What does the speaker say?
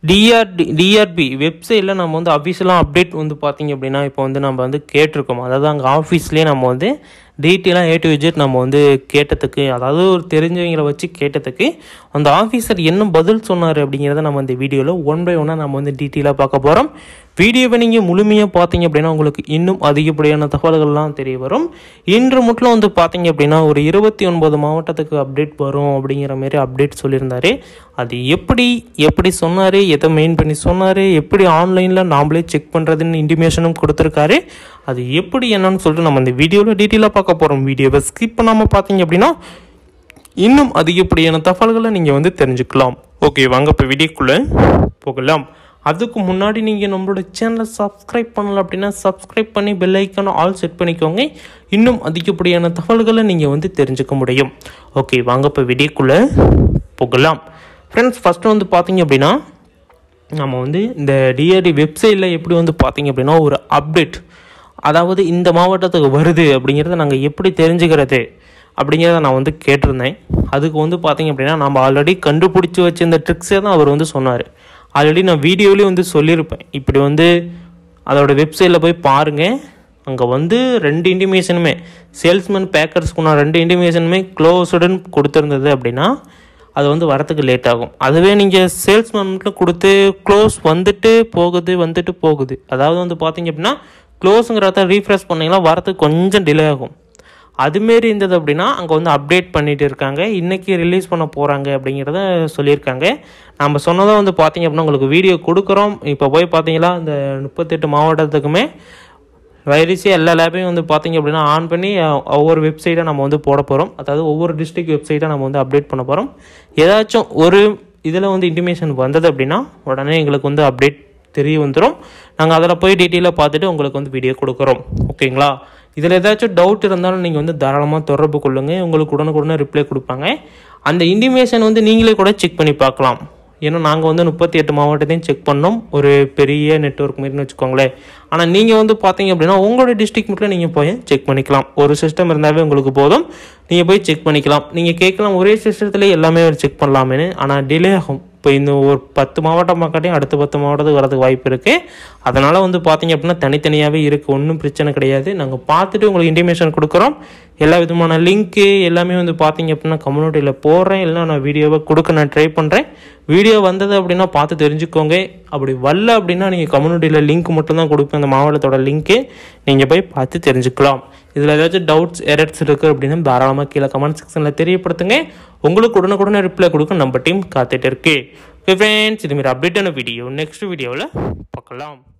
TRT TRP வெப்சைட்டில் நம்ம வந்து அஃபிஷியலாக அப்டேட் வந்து பார்த்தீங்க அப்படின்னா இப்போ வந்து நம்ம வந்து கேட்டிருக்கோம் அதாவது அங்கே ஆஃபீஸ்லேயே நம்ம வந்து டீட்டெயிலாக ஏ டு விஜெட் நம்ம வந்து கேட்டதுக்கு அதாவது ஒரு தெரிஞ்சவங்களை வச்சு கேட்டதுக்கு அந்த ஆஃபீஸர் என்ன பதில் சொன்னார் அப்படிங்கிறத நம்ம இந்த வீடியோவில் ஒன் பை ஒன்னாக நம்ம வந்து டீட்டெயிலாக பார்க்க போகிறோம் வீடியோவை நீங்கள் முழுமையாக பார்த்தீங்க அப்படின்னா உங்களுக்கு இன்னும் அதிகப்படியான தகவல்கள்லாம் தெரிய வரும் இன்று முட்டில் வந்து பார்த்தீங்க அப்படின்னா ஒரு இருபத்தி ஒன்பது மாவட்டத்துக்கு அப்டேட் வரும் அப்படிங்கிற மாதிரி அப்டேட் சொல்லியிருந்தாரு அது எப்படி எப்படி சொன்னார் எதை மெயின் பண்ணி சொன்னார் எப்படி ஆன்லைனில் நாமளே செக் பண்ணுறதுன்னு இன்டிமேஷனும் கொடுத்துருக்காரு அது எப்படி என்னன்னு சொல்லிட்டு நம்ம இந்த வீடியோவில் டீட்டெயிலாக பார்க்க போகிறோம் வீடியோவை ஸ்கிப் பண்ணாமல் பார்த்தீங்க அப்படின்னா இன்னும் அதிகப்படியான தகவல்களை நீங்கள் வந்து தெரிஞ்சுக்கலாம் ஓகே வாங்க இப்போ வீடியோக்குள்ளே போகலாம் அதுக்கு முன்னாடி நீங்கள் நம்மளோட சேனலை சப்ஸ்கிரைப் பண்ணல அப்படின்னா சப்ஸ்கிரைப் பண்ணி பெல் ஐக்கான ஆல் செட் பண்ணிக்கோங்க இன்னும் அதிகப்படியான தகவல்களை நீங்கள் வந்து தெரிஞ்சுக்க முடியும் ஓகே வாங்க இப்போ வீடியோக்குள்ளே போகலாம் ஃப்ரெண்ட்ஸ் ஃபஸ்ட்டு வந்து பார்த்தீங்க அப்படின்னா நம்ம வந்து இந்த டிஆர்டி வெப்சைட்டில் எப்படி வந்து பார்த்தீங்க அப்படின்னா ஒரு அப்டேட் அதாவது இந்த மாவட்டத்துக்கு வருது அப்படிங்கிறத நாங்கள் எப்படி தெரிஞ்சுக்கிறது அப்படிங்கிறத நான் வந்து கேட்டிருந்தேன் அதுக்கு வந்து பார்த்தீங்க அப்படின்னா நம்ம ஆல்ரெடி கண்டுபிடிச்சி வச்சிருந்த ட்ரிக்ஸே தான் அவர் வந்து சொன்னார் ஆல்ரெடி நான் வீடியோலேயே வந்து சொல்லியிருப்பேன் இப்படி வந்து அதோட வெப்சைட்டில் போய் பாருங்கள் அங்கே வந்து ரெண்டு இன்டிமேஷனுமே சேல்ஸ்மேன் பேக்கர்ஸ்க்கு நான் ரெண்டு இன்டிமேஷனுமே க்ளோஸ்டுன்னு கொடுத்துருந்தது அப்படின்னா அது வந்து வரத்துக்கு லேட் ஆகும் அதுவே நீங்கள் சேல்ஸ்மேன் மட்டும் கொடுத்து க்ளோஸ் வந்துட்டு போகுது வந்துட்டு போகுது அதாவது வந்து பார்த்தீங்க அப்படின்னா க்ளோஸுங்கிறத ரீஃப்ரெஷ் பண்ணிங்கன்னா வரத்துக்கு கொஞ்சம் டிலே ஆகும் அதுமாரி இருந்தது அப்படின்னா அங்கே வந்து அப்டேட் பண்ணிட்டு இருக்காங்க இன்றைக்கி ரிலீஸ் பண்ண போகிறாங்க அப்படிங்கிறத சொல்லியிருக்காங்க நம்ம சொன்னதை வந்து பார்த்தீங்க அப்படின்னா உங்களுக்கு வீடியோ கொடுக்குறோம் இப்போ போய் பார்த்தீங்களா இந்த முப்பத்தெட்டு மாவட்டத்துக்குமே வைரஸே எல்லா லேபையும் வந்து பார்த்தீங்க அப்படின்னா ஆன் பண்ணி அஹ், ஒவ்வொரு வெப்சைட்டை நம்ம வந்து போட போகிறோம் அதாவது ஒவ்வொரு டிஸ்ட்ரிக்ட் வெப்சைட்டை நம்ம வந்து அப்டேட் பண்ண போகிறோம் ஏதாச்சும் ஒரு இதில் வந்து இன்டிமேஷன் வந்தது அப்படின்னா உடனே எங்களுக்கு வந்து அப்டேட் தெரிய வந்துடும் நாங்கள் அதில் போய் டீட்டெயிலாக பார்த்துட்டு உங்களுக்கு வந்து வீடியோ கொடுக்குறோம் ஓகேங்களா இதில் ஏதாச்சும் டவுட் இருந்தாலும் நீங்கள் வந்து தாராளமாக தொடர்பு கொள்ளுங்கள் உங்களுக்கு உடனுக்குடனே ரிப்ளை கொடுப்பாங்க அந்த இன்டிமேஷன் வந்து நீங்களே கூட செக் பண்ணி பார்க்கலாம் ஏன்னா நாங்கள் வந்து முப்பத்தி எட்டு மாவட்டத்தையும் செக் பண்ணோம் ஒரு பெரிய நெட்வொர்க் மாரின்னு வச்சுக்கோங்களேன் ஆனால் நீங்கள் வந்து பார்த்தீங்க அப்படின்னா உங்களோட டிஸ்ட்ரிக்ட் மட்டும் நீங்கள் போய் செக் பண்ணிக்கலாம் ஒரு சிஸ்டம் இருந்தாவே உங்களுக்கு போதும் நீங்கள் போய் செக் பண்ணிக்கலாம் நீங்கள் கேட்கலாம் ஒரே சிஸ்டத்துலேயே எல்லாமே செக் பண்ணலாமேன்னு ஆனால் டிலே ஆகும் இப்போ இந்த ஒரு பத்து மாவட்டம் பார்க்காட்டியும் அடுத்த பத்து மாவட்டத்துக்கு வரதுக்கு வாய்ப்பு இருக்குது அதனால் வந்து பார்த்தீங்க அப்படின்னா தனித்தனியாகவே இருக்குது ஒன்றும் பிரச்சனை கிடையாது நாங்கள் பார்த்துட்டு உங்களுக்கு இன்டிமேஷன் கொடுக்குறோம் எல்லா விதமான லிங்க்கு எல்லாமே வந்து பார்த்தீங்க அப்படின்னா கம்யூனிட்டியில் போடுறேன் இல்லை நான் வீடியோவை கொடுக்க நான் ட்ரை பண்ணுறேன் வீடியோ வந்தது அப்படின்னா பார்த்து தெரிஞ்சுக்கோங்க அப்படி வரல அப்படின்னா நீங்கள் கம்யூனிட்டியில் லிங்க் மட்டும்தான் கொடுப்பேன் அந்த மாவட்டத்தோட லிங்க்கு நீங்கள் போய் பார்த்து தெரிஞ்சுக்கலாம் இதில் ஏதாச்சும் டவுட்ஸ் எரர்ஸ் இருக்குது அப்படின்னா தாராளமாக கீழே கமெண்ட் செக்ஷனில் தெரியப்படுத்துங்க உங்களுக்கு உடனுக்குடனே ரிப்ளை கொடுக்க நம்ம டீம் காத்துட்டு இருக்கு ஓகே ஃப்ரெண்ட்ஸ் இதுமாரி அப்டேட்டான வீடியோ நெக்ஸ்ட் வீடியோவில் பார்க்கலாம்